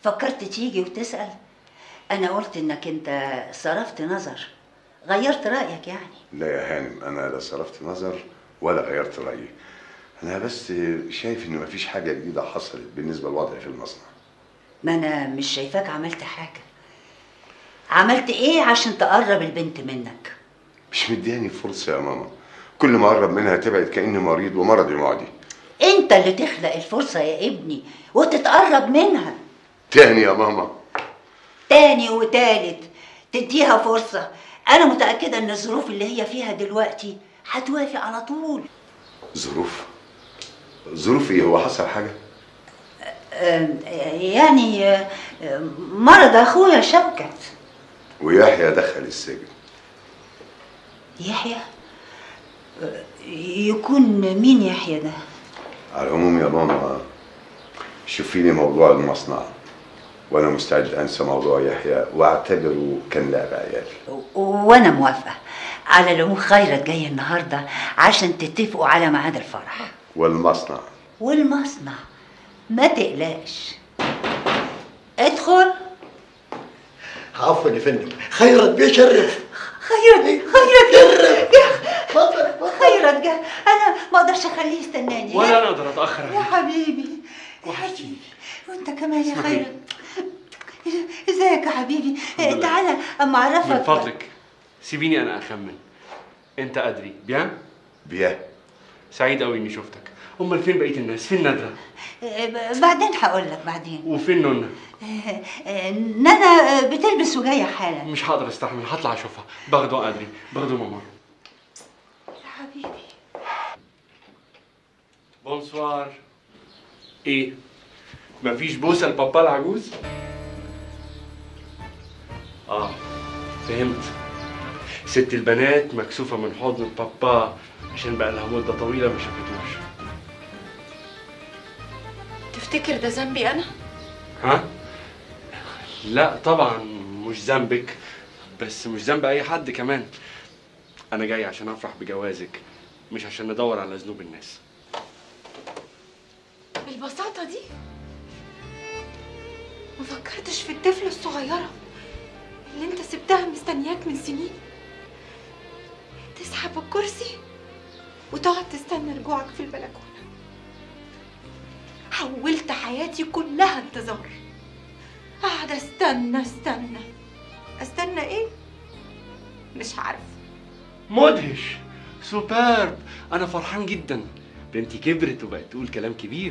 فكرت تيجي وتسأل أنا قلت إنك أنت صرفت نظر غيرت رأيك يعني لا يا هانم انا لا صرفت نظر ولا غيرت رايي انا بس شايف ان مفيش حاجه جديده حصلت بالنسبه للوضع في المصنع ما أنا مش شايفاك عملت حاجة عملت إيه عشان تقرب البنت منك مش مدياني فرصه يا ماما كل ما اقرب منها تبعد كاني مريض ومرضي معدي أنت اللي تخلق الفرصة يا ابني وتتقرب منها تاني يا ماما تاني وتالت تديها فرصة أنا متأكدة إن الظروف اللي هي فيها دلوقتي هتوافق على طول ظروف ظروف ايه هو حصل حاجه آم، يعني آه، آه، مرض أخويا شوكت ويحيى دخل السجن يحيى آه، يكون مين يحيى ده على العموم يا ماما شوفي لي موضوع المصنع وانا مستعد انسى موضوع يحيى واعتبره كان لعب عيال و- وأنا موافقة على العموم خيرت جاي النهاردة عشان تتفقوا على ميعاد الفرح والمصنع والمصنع ما تقلقش ادخل عفوا يا فندم خيرت بيشرف خيرت خيرت اتفضل اتفضل خيرت جه انا ما اقدرش اخليه يستناني ولا انا اقدر اتاخر يا عليك حبيبي يا وحشتيني. حبيبي وانت كمان يا اسمعي. خيرت ازيك يا حبيبي الحمد لله. تعالى اما اعرفك من فضلك سيبيني انا اخمن انت ادري بيان بياه سعيد قوي اني شفتك امال فين بقيه الناس فين ندره آه، بعدين هقول لك بعدين وفين نونا آه، آه، نانا آه، بتلبس وجايه حالا مش هقدر استحمل هطلع اشوفها باخده ادري باخده ماما يا حبيبي بونسوار ايه مفيش بوسه لبابا العجوز اه فهمت ست البنات مكسوفه من حضن بابا عشان بقى لها مده طويله ما شافتوش تفتكر ده ذنبي انا ها لا طبعا مش ذنبك بس مش ذنب اي حد كمان انا جاي عشان افرح بجوازك مش عشان ندور على ذنوب الناس بالبساطه دي ما فكرتش في الطفله الصغيره اللي انت سبتها مستنياك من سنين تسحب الكرسي وتقعد تستنى رجوعك في البلكونه حولت حياتي كلها انتظار قاعده استنى استنى استنى ايه مش عارفه مدهش سوبرب انا فرحان جدا بنتي كبرت وبقت تقول كلام كبير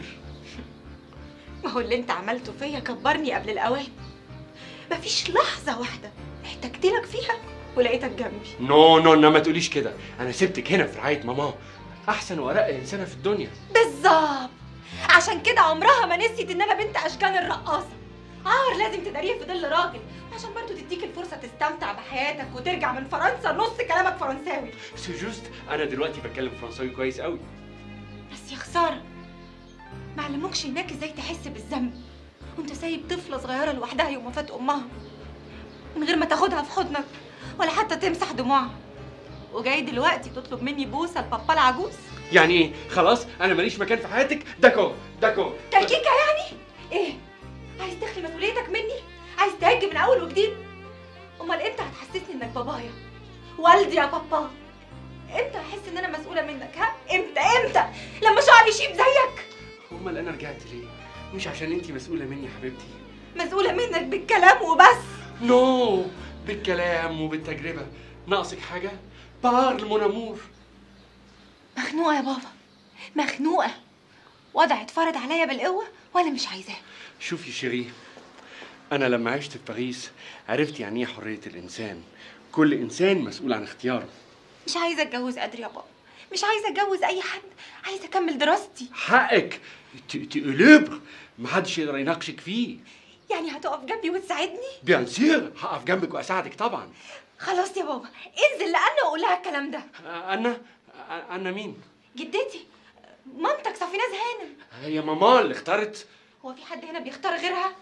ما هو اللي انت عملته فيا كبرني قبل الاوان مفيش لحظه واحده احتجت لك فيها ولقيتك جنبي نو نو نو ما تقوليش كده انا سبتك هنا في رعايه ماما احسن وارق انسانه في الدنيا بالظبط عشان كده عمرها ما نسيت ان انا بنت اشجان الرقاصه عار لازم تداريه في ظل راجل عشان برضو تديك الفرصه تستمتع بحياتك وترجع من فرنسا نص كلامك فرنساوي سو جوست انا دلوقتي بتكلم فرنساوي كويس قوي بس يا خساره ما علموكش هناك ازاي تحس بالذنب وانت سايب طفله صغيره لوحدها يوم وفاه امها من غير ما تاخدها في حضنك ولا حتى تمسح دموعها وجاي دلوقتي تطلب مني بوسه لبابا العجوز يعني ايه خلاص انا ماليش مكان في حياتك داكو داكو تلكيكه يعني ايه عايز تخلي مسؤوليتك مني عايز تهج من اول وجديد امال امتى هتحسسني انك بابايا والدي يا بابا امتى احس ان انا مسؤوله منك ها امتى امتى لما شعري يشيب زيك امال انا رجعت ليه مش عشان انتي مسؤوله مني يا حبيبتي مسؤوله منك بالكلام وبس نو بالكلام وبالتجربه ناقصك حاجه بارل مون امور مخنوقه يا بابا مخنوقه وضع اتفرض عليا بالقوه وانا مش عايزاه شوفي شيري انا لما عشت في باريس عرفت يعني ايه حريه الانسان كل انسان مسؤول عن اختياره مش عايزه اتجوز قدر يا بابا مش عايزه اتجوز اي حد عايزه اكمل دراستي حقك تي ليبر محدش يقدر يناقشك فيه يعني هتقف جنبي وتساعدني بيان سير هقف جنبك واساعدك طبعا خلاص يا بابا انزل لأنا وقول لها الكلام ده انا انا مين جدتي مامتك صافيناز هانم هي ماما اللي اختارت هو في حد هنا بيختار غيرها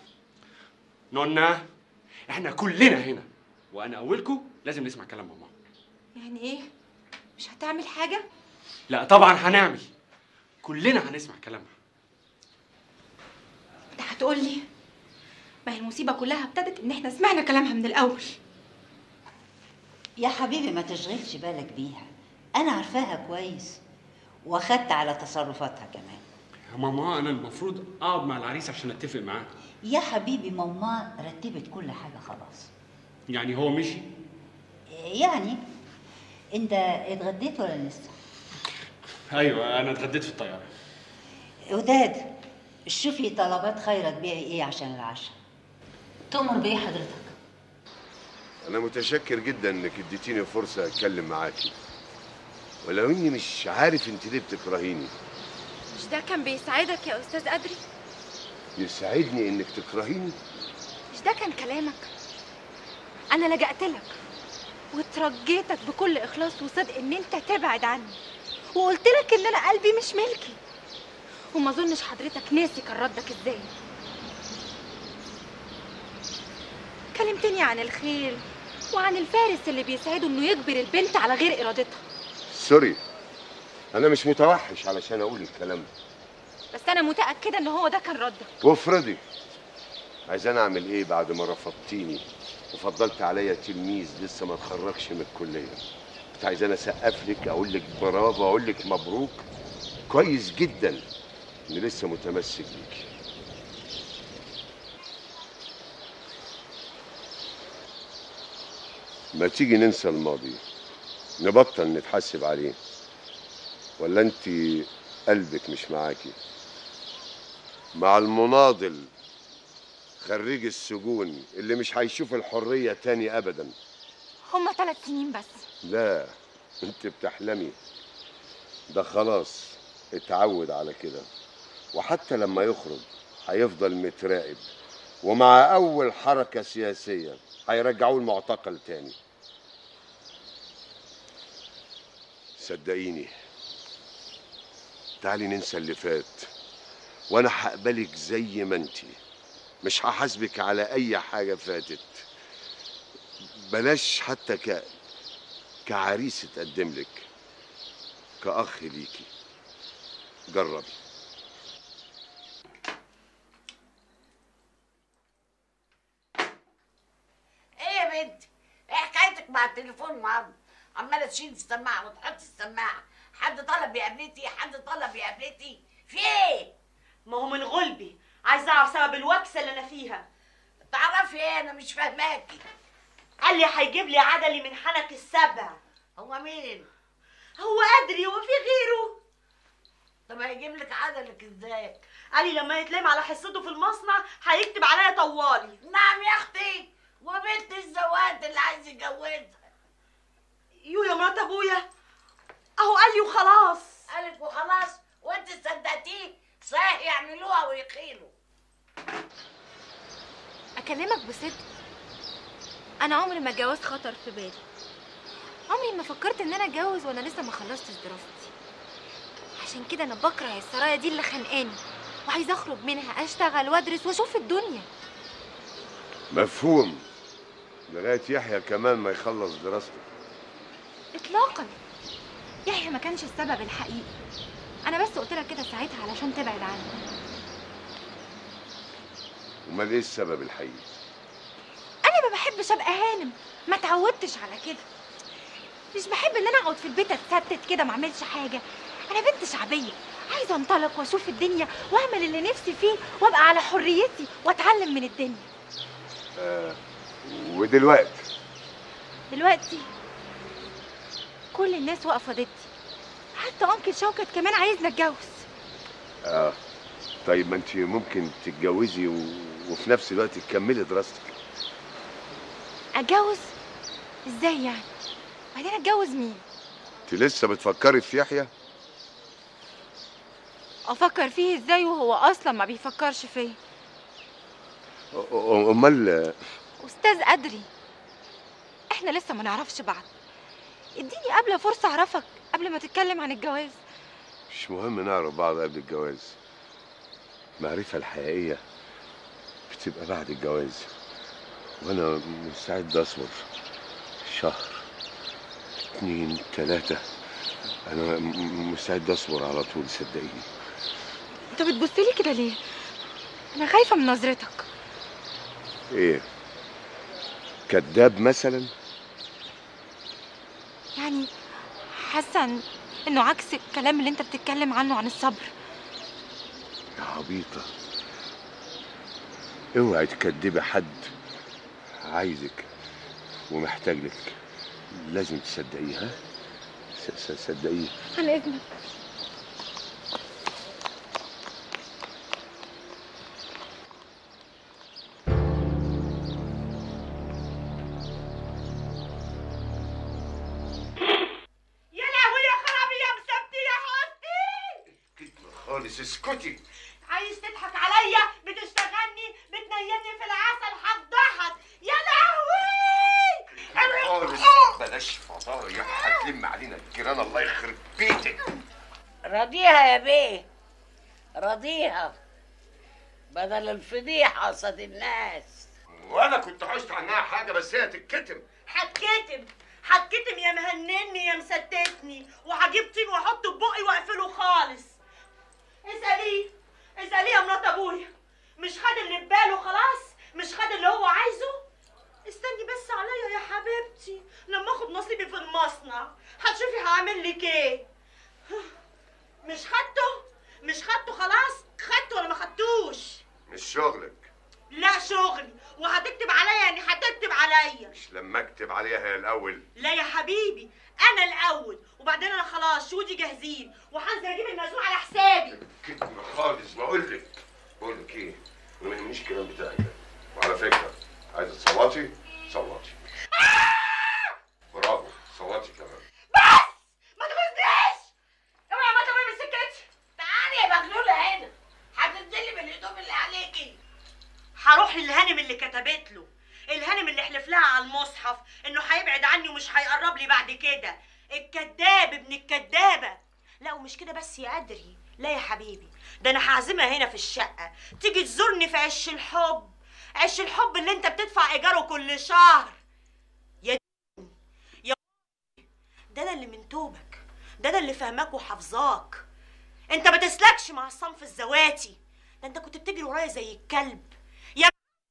نونا احنا كلنا هنا وانا اولكم لازم نسمع كلام ماما يعني ايه مش هتعمل حاجه لا طبعا هنعمل كلنا هنسمع كلامها انت هتقول لي ما هي المصيبه كلها ابتدت ان احنا سمعنا كلامها من الاول يا حبيبي ما تشغلش بالك بيها انا عارفاها كويس واخدت على تصرفاتها كمان يا ماما انا المفروض اقعد مع العريس عشان اتفق معاه يا حبيبي ماما رتبت كل حاجه خلاص يعني هو مشي يعني انت اتغديت ولا لسه ايوه انا اتغديت في الطياره وداد شوفي طلبات خيرك بيعي ايه عشان العشاء تؤمر بايه حضرتك انا متشكر جدا انك اديتيني فرصه اتكلم معاكي ولو اني مش عارف انت ليه بتكرهيني مش ده كان بيساعدك يا استاذ ادري يسعدني انك تكرهيني مش ده كان كلامك انا لجأت لك وترجيتك بكل اخلاص وصدق ان انت تبعد عني وقلت لك ان انا قلبي مش ملكي وما اظنش حضرتك ناسي كان ردك ازاي كلمتني عن الخيل وعن الفارس اللي بيساعده انه يجبر البنت على غير ارادتها سوري انا مش متوحش علشان اقول الكلام ده بس انا متاكده ان هو ده كان ردك وافرضي عايزاني اعمل ايه بعد ما رفضتيني وفضلت عليا تلميذ لسه ما اتخرجش من الكليه كنت عايزاني اسقف لك اقول لك برافو اقول لك مبروك كويس جدا اني لسه متمسك بيكي ما تيجي ننسى الماضي نبطل نتحاسب عليه ولا انت قلبك مش معاكي مع المناضل خريج السجون اللي مش هيشوف الحرية تاني أبدا هما ثلاث سنين بس لا انت بتحلمي ده خلاص اتعود على كده وحتى لما يخرج هيفضل متراقب ومع أول حركة سياسية هيرجعوه المعتقل تاني صدقيني تعالي ننسى اللي فات وانا هقبلك زي ما انتي مش هحاسبك على اي حاجه فاتت بلاش حتى ك كعريس اتقدم لك كاخ ليكي جربي ايه يا بنتي؟ ايه حكايتك مع التليفون النهارده؟ عماله تشيل في السماعه وتحط السماعه، حد طلب يا قبلتي؟ حد طلب يا قبلتي؟ في ايه؟ ما هو من غلبي عايزه اعرف سبب الوكسه اللي انا فيها تعرفي ايه؟ انا مش فاهماكي. قال لي هيجيب لي عدلي من حنك السبع هو مين؟ هو ادري هو في غيره طب هيجيب لك عدلك ازاي؟ قال لي لما يتلم على حصته في المصنع هيكتب عليا طوالي نعم يا اختي وبنت الزوات اللي عايز يتجوزها يو يا مرات ابويا اهو قال لي وخلاص قالك وخلاص وانت صدقتيه صحيح يعملوها ويخيلوا اكلمك بصدق انا عمري ما الجواز خطر في بالي عمري ما فكرت ان انا اتجوز وانا لسه ما خلصتش دراستي عشان كده انا بكره السرايا دي اللي خانقاني وعايزه اخرج منها اشتغل وادرس واشوف الدنيا مفهوم لغايه يحيى كمان ما يخلص دراسته اطلاقا يحيى ما كانش السبب الحقيقي انا بس قلت لك كده ساعتها علشان تبعد عني امال ايه السبب الحقيقي انا ما بحبش ابقى هانم ما اتعودتش على كده مش بحب ان انا اقعد في البيت اتستت كده ما اعملش حاجه انا بنت شعبيه عايزه انطلق واشوف الدنيا واعمل اللي نفسي فيه وابقى على حريتي واتعلم من الدنيا ودلوقتي دلوقتي كل الناس واقفه ضدي حتى انكل شوكت كمان عايزني اتجوز اه طيب ما انت ممكن تتجوزي و... وفي نفس الوقت تكملي دراستك اتجوز ازاي يعني بعدين اتجوز مين انت لسه بتفكري في يحيى افكر فيه ازاي وهو اصلا ما بيفكرش فيا أ- أ- امال استاذ ادري احنا لسه ما نعرفش بعض اديني قبل فرصه اعرفك قبل ما تتكلم عن الجواز مش مهم نعرف بعض قبل الجواز المعرفة الحقيقية بتبقى بعد الجواز وأنا مستعد أصبر شهر اتنين تلاتة أنا م- مستعد أصبر على طول صدقيني انت بتبص لي كده ليه انا خايفه من نظرتك ايه كذاب مثلا يعني حاسه إن- انه عكس الكلام اللي انت بتتكلم عنه عن الصبر يا عبيطة اوعي تكدبي حد عايزك ومحتاج لك لازم تصدقيه ها س- س- صدقيه عن اذنك يا لهوي يا خرابي يا مسبتي يا حسني كلمة خالص اسكتي عايز تضحك عليا بتشتغلني بتنيمني في العسل هفضحك يا لهوي خالص بلاش فضايح هتلم علينا الجيران الله يخرب بيتك راضيها يا بيه راضيها بدل الفضيحة قصاد الناس وانا كنت حشت عنها حاجة بس هي تتكتم هتكتم هتكتم يا مهنني يا مستتني وهجيب طين واحطه في بقي واقفله خالص اساليه اساليه يا مرات ابويا مش خد اللي في باله خلاص مش خد اللي هو عايزه استني بس عليا يا حبيبتي لما اخد نصيبي في المصنع هتشوفي هعمل لك ايه مش خدته مش خدته خلاص خدته ولا ما خدتوش مش شغلك لا شغلي وهتكتب عليا يعني هتكتب عليا مش لما اكتب عليها هي الاول لا يا حبيبي انا الاول وبعدين انا خلاص شهودي جاهزين وهنزل اجيب المأذون على حسابي كلمة خالص بقول لك بقول لك ايه ما يهمنيش الكلام بتاعك ده وعلى فكرة عايزة تصوتي صوتي برافو صوتي كمان ما تغزنيش اوعى ما تمام سكتي تعالي يا مجنونة هنا هتنزلي بالهدوم اللي عليكي هروح للهانم اللي كتبت له الهانم اللي حلف لها على المصحف انه هيبعد عني ومش هيقرب لي بعد كده الكذاب ابن الكذابه لا ومش كده بس يا ادري لا يا حبيبي ده انا هعزمها هنا في الشقه تيجي تزورني في عش الحب عش الحب اللي انت بتدفع ايجاره كل شهر يا يا ده انا اللي من توبك ده انا اللي فاهماك وحافظاك انت ما تسلكش مع الصنف الزواتي ده انت كنت بتجري ورايا زي الكلب يا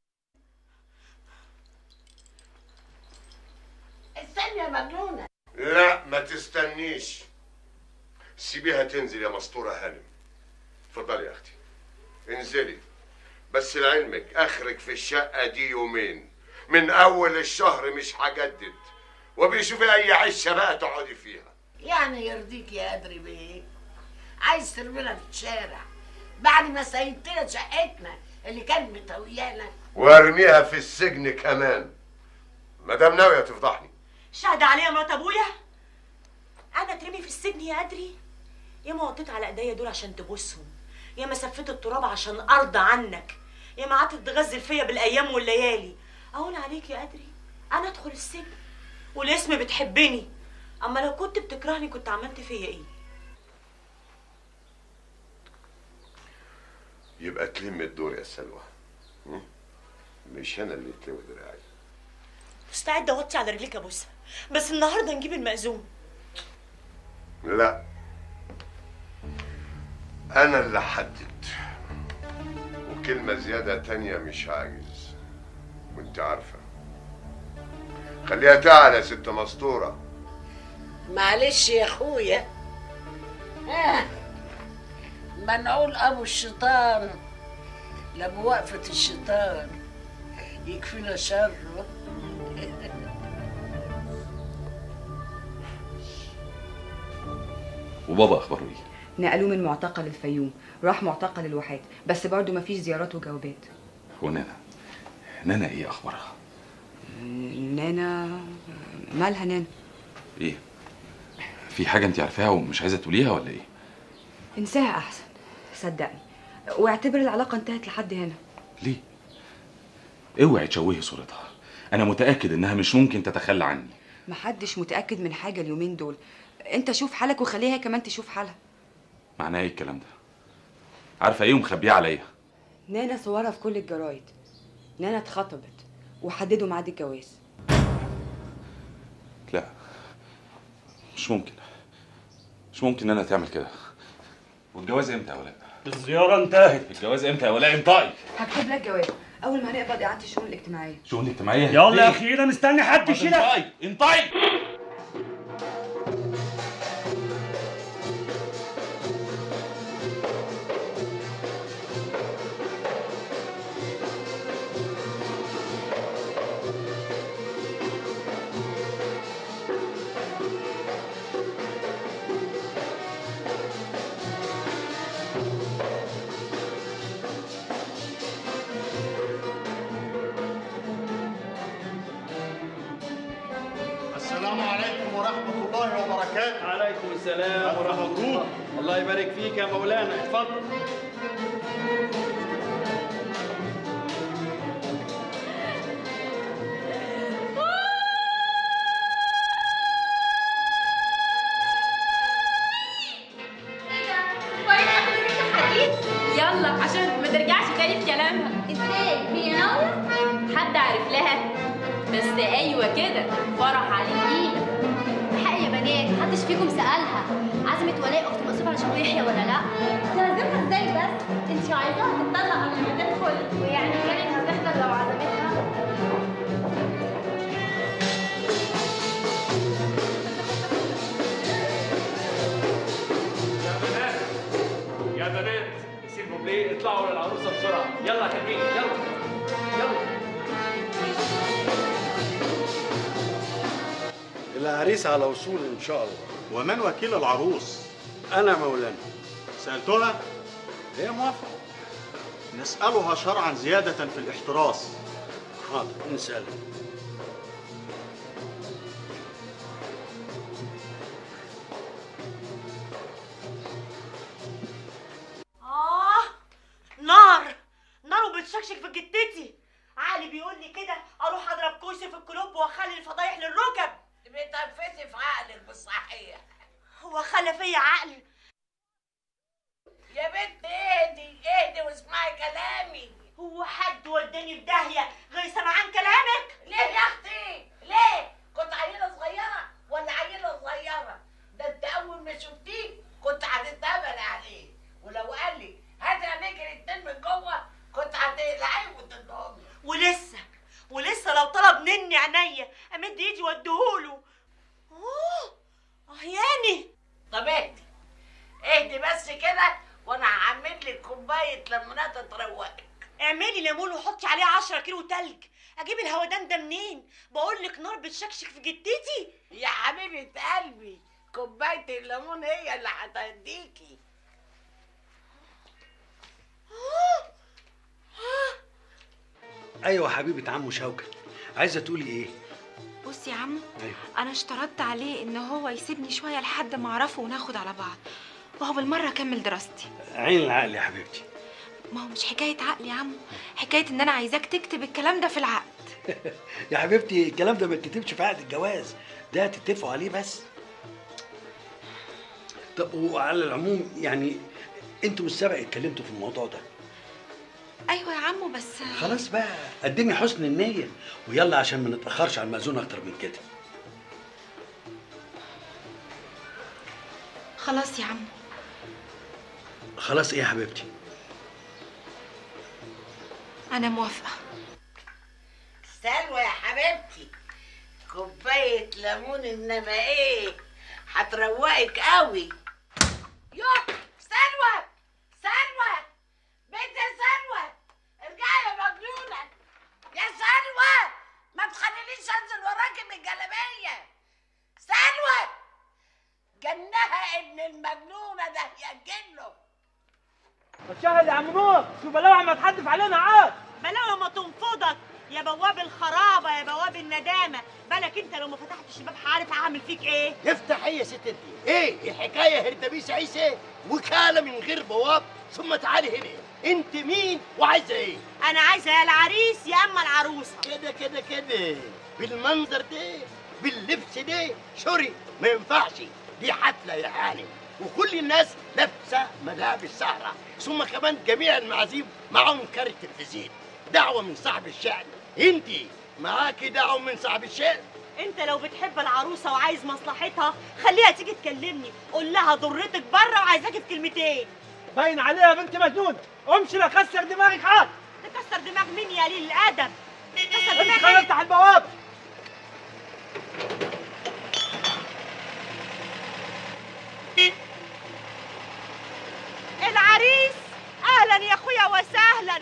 استني يا مجنونة لا ما تستنيش سيبيها تنزل يا مسطورة هانم اتفضلي يا اختي انزلي بس لعلمك اخرك في الشقة دي يومين من اول الشهر مش هجدد وبيشوفي اي عشة بقى تقعدي فيها يعني يرضيك يا أدري بيه عايز ترمينا في الشارع بعد ما سيبتنا شقتنا اللي كانت متويانا وارميها في السجن كمان مدام ناوية تفضحني شهد عليا مرات ابويا انا اترمي في السجن يا ادري يا ما وطيت على ايديا دول عشان تبوسهم يا ما سفيت التراب عشان ارضى عنك يا ما قعدت تغزل فيا بالايام والليالي اقول عليك يا ادري انا ادخل السجن والاسم بتحبني اما لو كنت بتكرهني كنت عملت فيا ايه يبقى تلم الدور يا سلوى م? مش انا اللي اتلوي دراعي مستعده اوطي على رجليك ابوسها بس النهارده نجيب المأذون لا انا اللي حدد وكلمة زيادة تانية مش عاجز وانت عارفة خليها تعالى يا ست مسطورة معلش يا اخويا آه. منعول ابو الشيطان لا بوقفة الشيطان يكفينا شره وبابا اخباره ايه نقلوه من معتقل الفيوم راح معتقل الواحات بس برضه مفيش زيارات وجوابات ونانا نانا ايه اخبارها نانا مالها نانا ايه في حاجه انت عارفاها ومش عايزه تقوليها ولا ايه انساها احسن صدقني واعتبر العلاقه انتهت لحد هنا ليه اوعي تشوهي صورتها انا متاكد انها مش ممكن تتخلى عني محدش متاكد من حاجه اليومين دول انت شوف حالك وخليها كمان تشوف حالها معناه ايه الكلام ده عارفه ايه ومخبيه عليا نانا صورها في كل الجرايد نانا اتخطبت وحددوا ميعاد الجواز لا مش ممكن مش ممكن نانا تعمل كده والجواز امتى يا ولاء الزيارة انتهت الجواز امتى يا ولاء انطقي هكتب لك جواب اول ما نقبض اعاده الشؤون الاجتماعيه شؤون اجتماعيه يلا يا اخيرا مستني حد يشيلها انطي انطي السلام عليكم ورحمة الله وبركاته عليكم السلام ورحمه الله الله يبارك فيك يا مولانا اتفضل يلا عشان ما ترجعش تاني في كلامها ازاي هي ناوية؟ حد عارف لها بس ايوه كده فرح عليكي حق يا بنات محدش فيكم سألها عزمت ولاء أخت مقصوف على شوق يحيى ولا لأ؟ تعزمها ازاي بس؟ انت عايزاها تتطلع قبل ما تدخل ويعني كانت هتحضر لو عزمتها؟ يا بنات يا بنات سيبوا بليه اطلعوا للعروسه بسرعه يلا يا حلوين يلا يلا العريس على وصول إن شاء الله ومن وكيل العروس؟ انا مولانا سألتها؟ هي موافقة نسألها شرعا زيادة في الاحتراس حاضر نسالها آه نار نار وبتشكشك في جتتي علي بيقول لي كده اروح اضرب كوسي في الكلوب واخلي الفضايح للركب بتنفسي في عقلك بالصحيح هو خلى فيا عقل يا بنت اهدي اهدي واسمعي كلامي هو حد وداني في داهيه غير سمعان كلامك ليه يا اختي ليه كنت عيله صغيره ولا عيله صغيره ده انت اول ما شفتيه كنت هتتقبل عليه ولو قال لي هات عينيك الاتنين من جوه كنت هتقلعيه وتدهم ولسه ولسه لو طلب مني عينيا امد ايدي واديهوله اوه عياني طب اهدي اهدي بس كده وانا هعمل لك كوبايه ليمونات تروقك اعملي ليمون وحطي عليه 10 كيلو تلج اجيب الهودان ده منين بقول لك نار بتشكشك في جتتي يا حبيبه قلبي كوبايه الليمون هي اللي هتهديكي ايوه حبيبه عمو شوكت عايزه تقولي ايه بص يا عمو ايوه انا اشترطت عليه ان هو يسيبني شويه لحد ما اعرفه وناخد على بعض وهو بالمره اكمل دراستي عين العقل يا حبيبتي ما هو مش حكايه عقل يا عمو حكايه ان انا عايزاك تكتب الكلام ده في العقد يا حبيبتي الكلام ده ما يتكتبش في عقد الجواز ده تتفقوا عليه بس طب وعلى العموم يعني انتوا مش سبق اتكلمتوا في الموضوع ده ايوه يا عمو بس خلاص بقى قدمي حسن النية ويلا عشان ما نتأخرش على المأذون أكتر من كده خلاص يا عمو خلاص إيه يا حبيبتي انا موافقه سلوى يا حبيبتي كوبايه ليمون انما ايه هتروقك قوي يوه سلوى سلوى بنت يا سلوى ارجعي يا مجنونه يا سلوى ما تخلينيش انزل وراكي من الجلابيه سلوى جنها ابن المجنونه ده يجنه الشهر يا عم نور شو بلاوع ما تحدف علينا عاد بلاوي ما تنفضك يا بواب الخرابه يا بواب الندامه بالك انت لو ما فتحتش الباب عارف هعمل فيك ايه يفتح ايه يا ست انت ايه الحكايه هردبيس عيسى وكاله من غير بواب ثم تعالي هنا انت مين وعايزه ايه انا عايزه يا العريس يا اما العروسه كده كده كده بالمنظر ده باللبس ده سوري ما ينفعش دي حفله يا هاني وكل الناس لابسه ملابس سهره ثم كمان جميع المعازيم معاهم كارت تلفزيون دعوه من صاحب الشأن انت معاكي دعوه من صاحب الشأن انت لو بتحب العروسه وعايز مصلحتها خليها تيجي تكلمني قول لها ضرتك بره وعايزاكي في كلمتين باين عليها بنت مجنون امشي لا كسر دماغك عاد تكسر دماغ مين يا قليل الادب كسر انت دماغ خلينا نفتح البوابه العريس اهلا يا اخويا وسهلا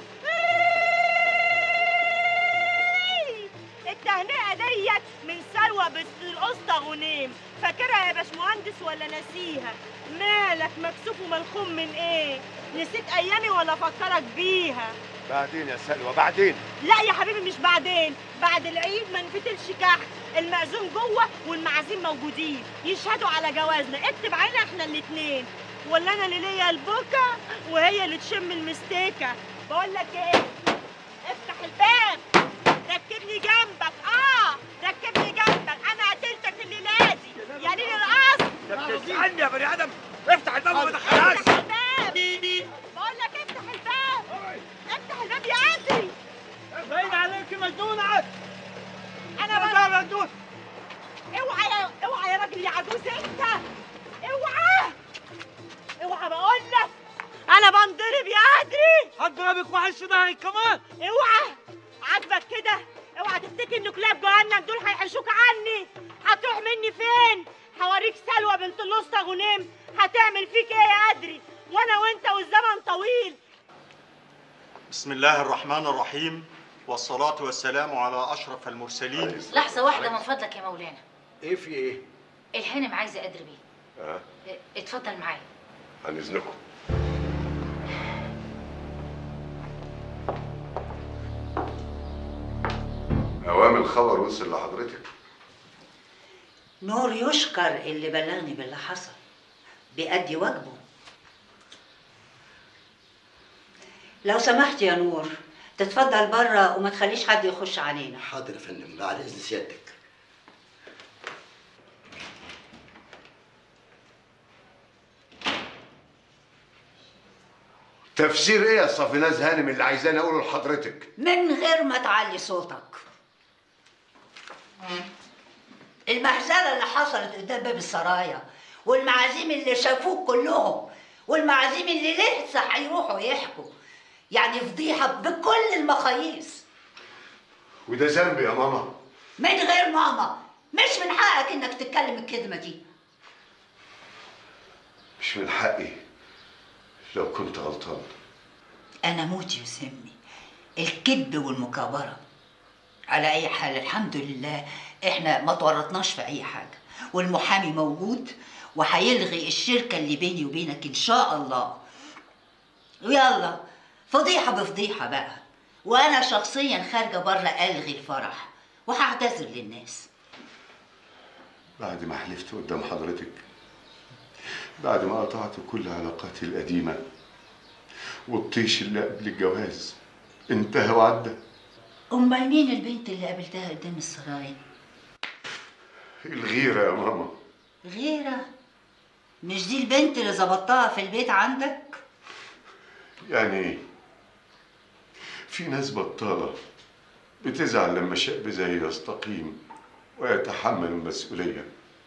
التهنئه ديت من سلوى بنت القسطى غنيم فاكرها يا باشمهندس ولا ناسيها مالك مكسوف وملخوم من ايه نسيت ايامي ولا افكرك بيها بعدين يا سلوى بعدين لا يا حبيبي مش بعدين بعد العيد ما نفتلش كحك المأذون جوه والمعازيم موجودين يشهدوا على جوازنا اكتب علينا احنا الاتنين ولا انا اللي ليا البكا وهي اللي تشم المستيكه بقول لك ايه افتح الباب ركبني جنبك اه ركبني جنبك انا قتلتك الليله دي يا ليل القصر عني يا بني ادم افتح الباب وما تدخلهاش افتح الباب بقول لك افتح الباب افتح الباب يا ادري باين عليك مجنون عاد انا بقى مجنون اوعى يا اوعى يا راجل يا عجوز انت اوعى اوعى بقول لك انا بنضرب يا ادري هضربك واحد شمال كمان اوعى عاجبك كده اوعى تفتكر انه كلاب جهنم دول هيحشوك عني هتروح مني فين هوريك سلوى بنت الاسطى غنيم هتعمل فيك ايه يا ادري وانا وانت والزمن طويل بسم الله الرحمن الرحيم والصلاة والسلام على أشرف المرسلين لحظة واحدة من فضلك يا مولانا ايه في ايه؟ الهانم عايزة أدري بيه ها اه، اتفضل معايا عن اذنكم اوام الخبر وصل لحضرتك نور يشكر اللي بلغني باللي حصل بيأدي واجبه لو سمحت يا نور تتفضل بره وما تخليش حد يخش علينا حاضر يا فندم بعد اذن سيادتك تفسير ايه يا صافيناز هانم اللي عايزاني اقوله لحضرتك من غير ما تعلي صوتك المهزلة اللي حصلت قدام باب السرايا والمعازيم اللي شافوك كلهم والمعازيم اللي لسه هيروحوا يحكوا يعني فضيحة بكل المقاييس وده ذنبي يا ماما من غير ماما مش من حقك انك تتكلم الكلمة دي مش من حقي لو كنت غلطان انا موت يسمي الكذب والمكابرة على اي حال الحمد لله احنا ما تورطناش في اي حاجة والمحامي موجود وهيلغي الشركة اللي بيني وبينك ان شاء الله ويلا فضيحة بفضيحة بقى وانا شخصيا خارجة بره الغي الفرح وهعتذر للناس بعد ما حلفت قدام حضرتك بعد ما قطعت كل علاقاتي القديمة والطيش اللي قبل الجواز انتهى وعدى امال مين البنت اللي قابلتها قدام السرايا الغيرة يا ماما غيرة مش دي البنت اللي ظبطتها في البيت عندك يعني في ناس بطالة بتزعل لما شاب زي يستقيم ويتحمل المسؤولية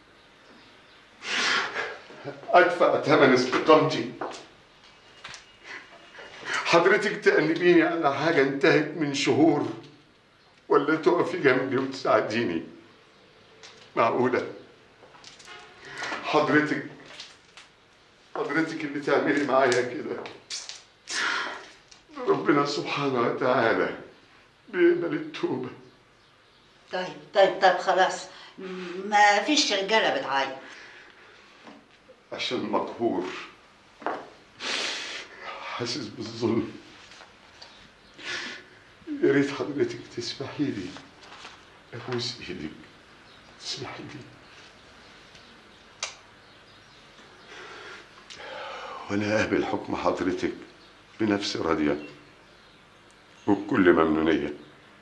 أدفع ثمن استقامتي حضرتك تأنبيني على حاجة انتهت من شهور ولا تقفي جنبي وتساعديني معقولة حضرتك حضرتك اللي تعملي معايا كده ربنا سبحانه وتعالى بيقبل التوبة طيب طيب طيب خلاص م- ما فيش رجالة بتعيط عشان مقهور حاسس بالظلم يا ريت حضرتك تسمحي لي ابوس ايدك تسمحي لي وانا قابل حكم حضرتك بنفس راضية وبكل ممنونية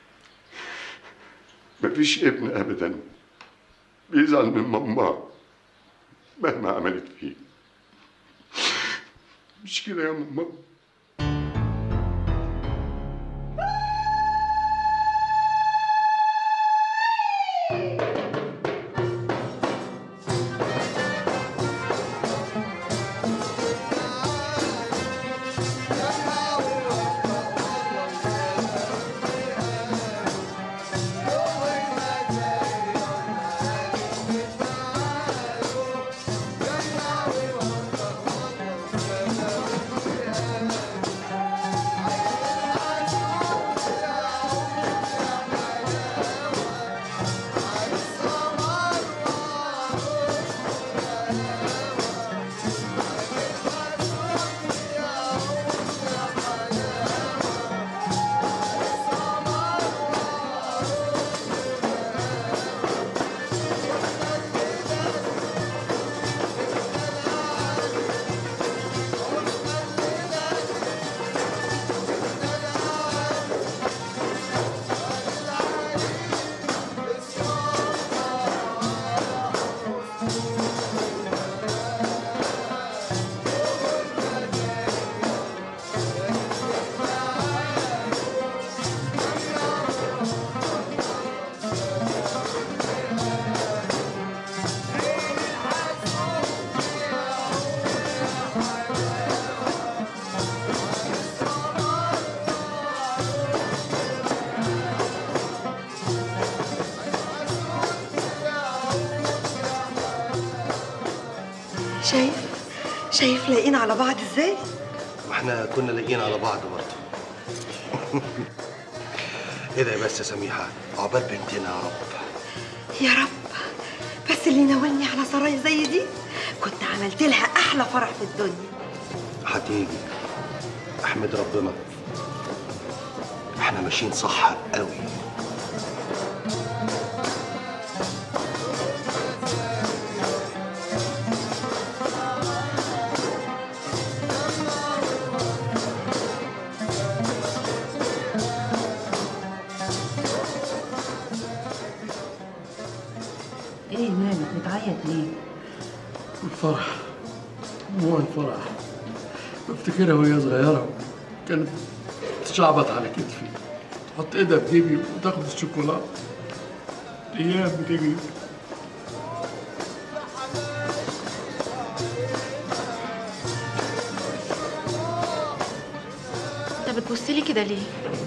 مفيش ابن ابدا بيزعل من ماماه مهما عملت فيه مش كده يا ماما شايف شايف لاقيين على بعض ازاي واحنا كنا لاقيين على بعض برضه ايه ده بس يا سميحه عقبال بنتنا يا رب يا رب بس اللي ناولني على سرايا زي دي كنت عملت لها احلى فرح في الدنيا هتيجي احمد ربنا احنا ماشيين صح قوي ايه مالك بتعيط ليه؟ الفرح مو الفرح بفتكرها وهي صغيرة كانت تشعبط على كتفي تحط ايدها في جيبي وتاخد الشوكولاتة ايام بتجري انت بتبصلي كده ليه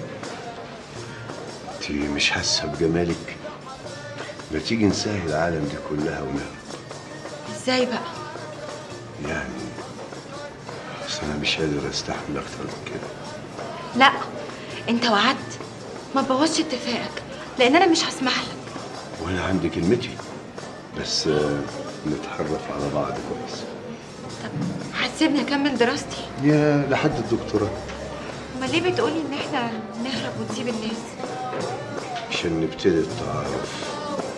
انت مش حاسه بجمالك ما تيجي نسهل العالم دي كلها ونهرب ازاي بقى يعني اصل انا مش قادر استحمل اكتر من كده لا انت وعدت ما تبوظش اتفاقك لان انا مش هسمح لك وانا عندي كلمتي بس آه، نتعرف على بعض كويس هتسيبني اكمل دراستي يا لحد الدكتوراه امال ليه بتقولي ان احنا نهرب ونسيب الناس عشان نبتدي التعارف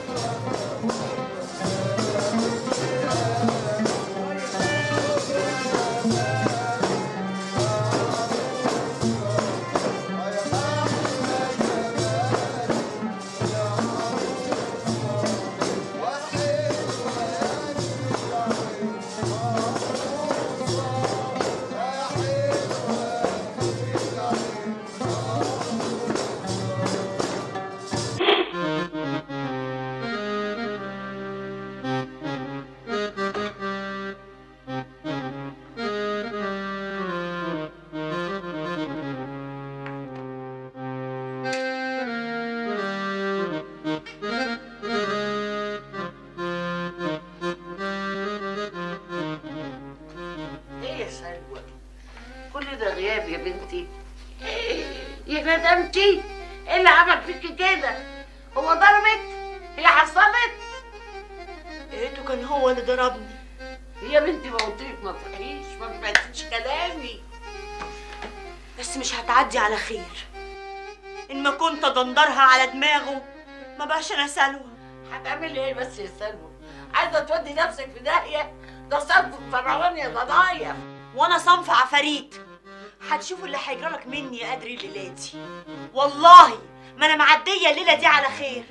ايه يا سلوى كل ده غياب يا بنتي إيه يا ندمتي ايه اللي عمل فيكي كده هو ضربك هي حصلت لقيته كان هو اللي ضربني يا بنتي ما قلتلك ما تروحيش ما سمعتيش كلامي بس مش هتعدي على خير ان ما كنت ادندرها على دماغه ما بقاش انا سلوى هتعملي ايه بس يا سلوى عايزه تودي نفسك في داهيه ده صنف فرعون يا ضنايا وانا صنف عفاريت هتشوفوا اللي هيجرالك مني يا قدري الليله دي والله ما انا معديه الليله دي على خير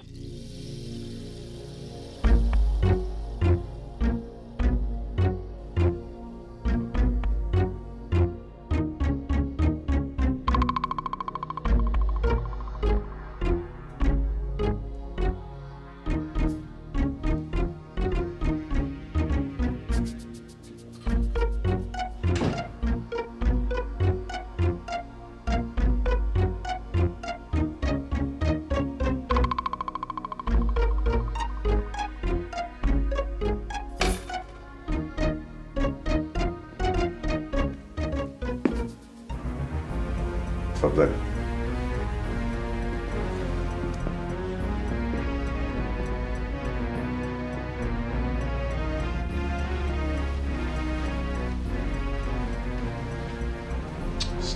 اتفضلي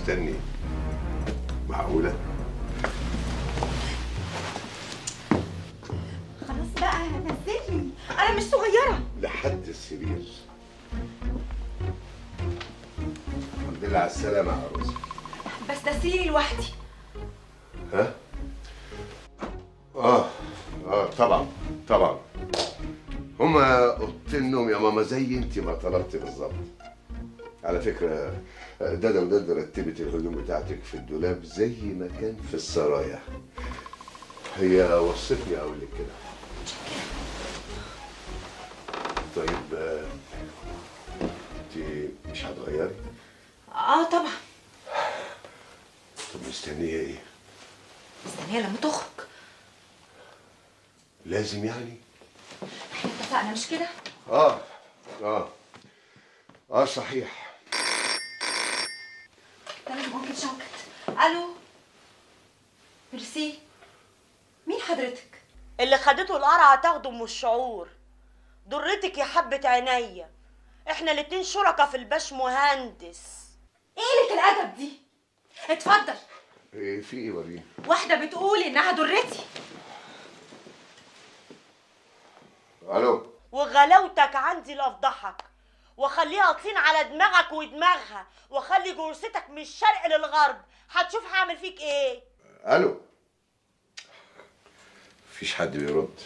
مستني معقولة؟ خلاص بقى نزلني انا مش صغيره لحد السرير الحمد لله على السلامة يا عروسة بس ده سريري لوحدي ها؟ اه اه طبعا طبعا هما اوضتين نوم يا ماما زي انت ما طلبتي بالظبط على فكرة دادا ودادا رتبت الهدوم بتاعتك في الدولاب زي ما كان في السرايا هي وصتني اقول لك كده طيب آه، انت مش هتغيري اه طبعا طب مستنيه ايه مستنيه لما تخرج لازم يعني احنا اتفقنا مش كده اه اه اه صحيح ده لازم ممكن شوكت الو ميرسي مين حضرتك اللي خدته القرعه تاخده من الشعور ضرتك يا حبة عينيا احنا الاتنين شركة في الباش مهندس ايه قله الادب دي اتفضل ايه في ايه وريني واحده بتقول انها ضرتي الو وغلاوتك عندي لافضحك واخليها طين على دماغك ودماغها واخلي جرستك من الشرق للغرب هتشوف هعمل فيك ايه الو مفيش حد بيرد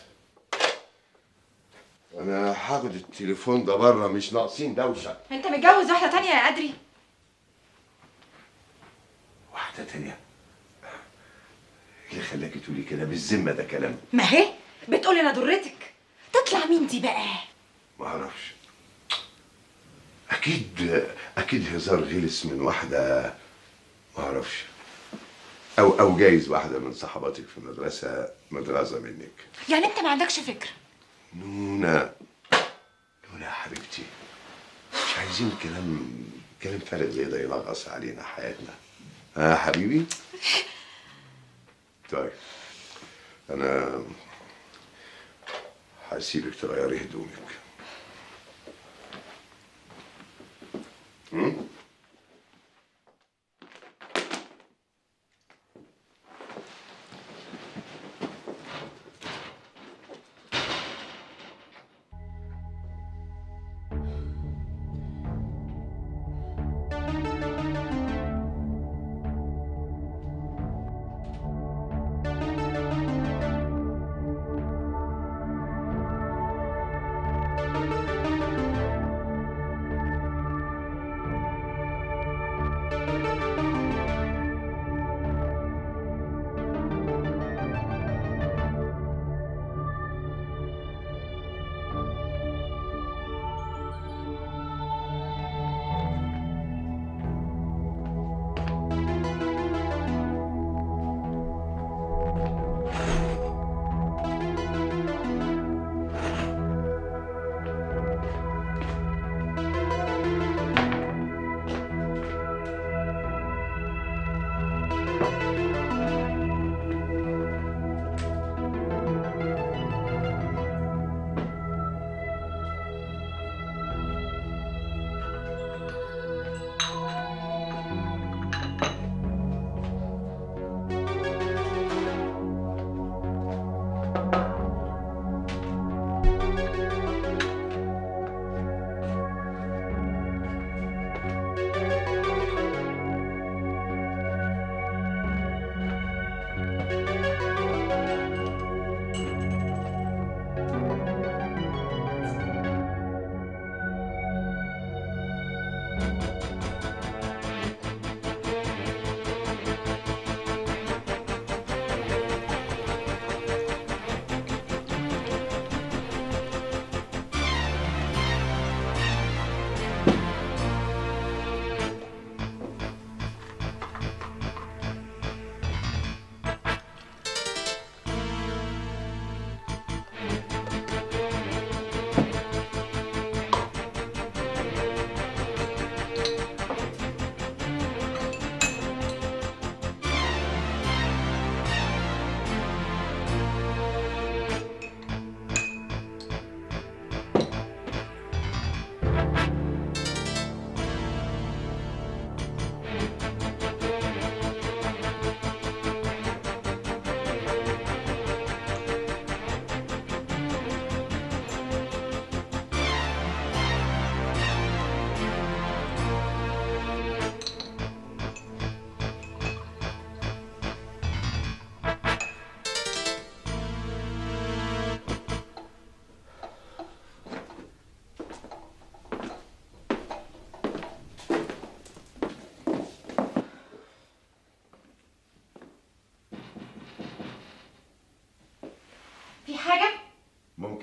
انا هاخد التليفون ده بره مش ناقصين دوشه انت متجوز واحده تانية يا قدري واحده تانية ايه اللي خلاكي تقولي كده بالذمه ده كلام ما هي بتقول انا ضرتك تطلع مين دي بقى ما اعرفش اكيد اكيد هزار غلس من واحده ما اعرفش او او جايز واحده من صحباتك في المدرسه مدرسه منك يعني انت ما عندكش فكره نونا نونا يا حبيبتي مش عايزين كلام كلام فارغ زي ده يلغص علينا حياتنا ها حبيبي طيب انا هسيبك تغيري هدومك م?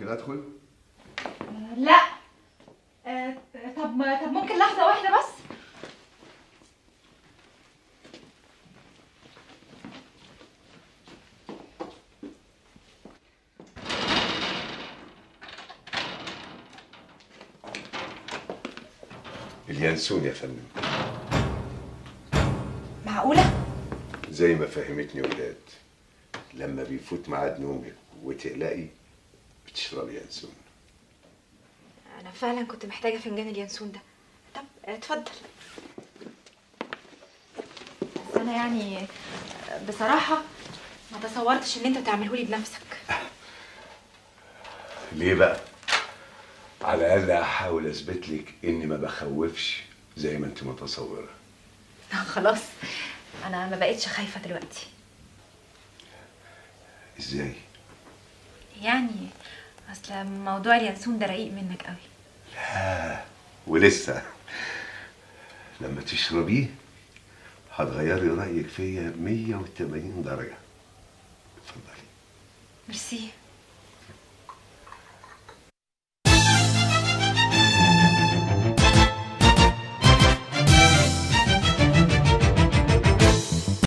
ممكن ادخل لا آه، طب طب ممكن لحظة واحدة بس اليانسون يا فندم معقولة؟ زي ما فهمتني ولاد لما بيفوت ميعاد نومك وتقلقي بتشربي ينسون أنا فعلا كنت محتاجة فنجان اليانسون ده طب آه، اتفضل بس أنا يعني آه، بصراحة ما تصورتش إن أنت تعمله لي بنفسك ليه بقى على الاقل احاول اثبت لك اني ما بخوفش زي ما انت متصوره خلاص أنا ما بقتش خايفة دلوقتي ازاي يعني أصل موضوع اليانسون ده رقيق منك قوي لا ولسه لما تشربيه هتغيري رايك فيا 180 درجه ميرسي